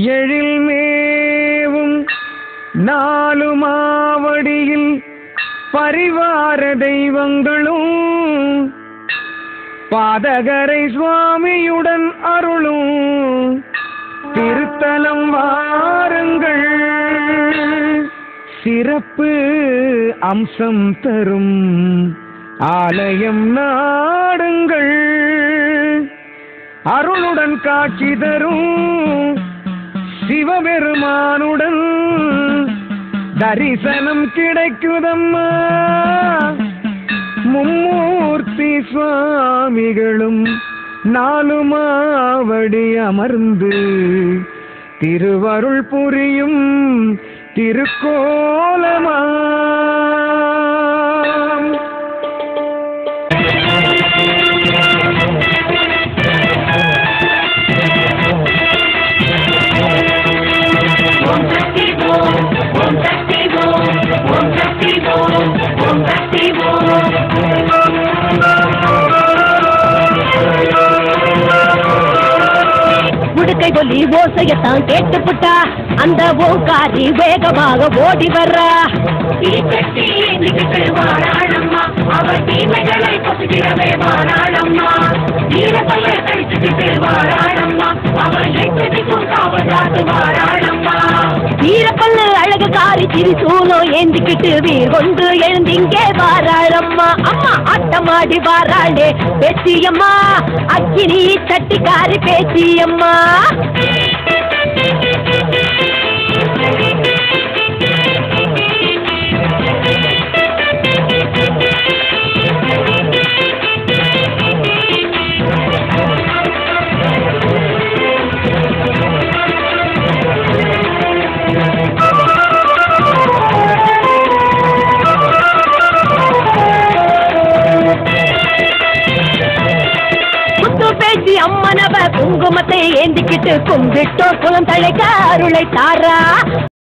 எழில் மேவும் நாலு மாவடியில் பரிவார தெய்வங்களும் பாதகரை சுவாமியுடன் அருளும் திருத்தலம் வாருங்கள் சிறப்பு அம்சம் தரும் ஆலயம் நாடுங்கள் அருளுடன் காட்சி தரும் சிவபெருமானுடன் தரிசனம் கிடைக்குதம்மா மும்மூர்த்தி சுவாமிகளும் நாலு மாவடி அமர்ந்து திருவருள் புரியும் திருக்கோலமாம் ஓம் சக்தி ஓம் ஓம் சக்தி ஓம் ஓம் சக்தி ஓம் ஓம் சக்தி ஓம் உடுக்கை ஒலி ஓசையத்தான் கேட்டுப்புட்டா அந்த ஓங்காரி வேகமாக ஓடி வர்றா தீச்சட்டி ஏந்திக்கிட்டு வாராளம்மா அவர் தீமைகளை பொசுகிறவே வாராளம்மா ஈரப்பையை கழிச்சுக்கிட்டு வாராளம்மா அவர் எச்சரிக்கும் காவலாத்து வாராளம்மா வீரப்பல்லு அழகு காரி திரிசூலம் ஏந்திக்கிட்டு வீர் கொண்டு எழுந்திங்கே வாராளம்மா அம்மா ஆட்டமாடி வாராளே பேச்சியம்மா அக்கினி தட்டிக்காரி பேச்சியம்மா முத்து பேச்சு அம்மனவ குங்குமத்தை ஏந்திக்கிட்டு கும்பிட்டோ குலம் தழைக்க அருளை தாரா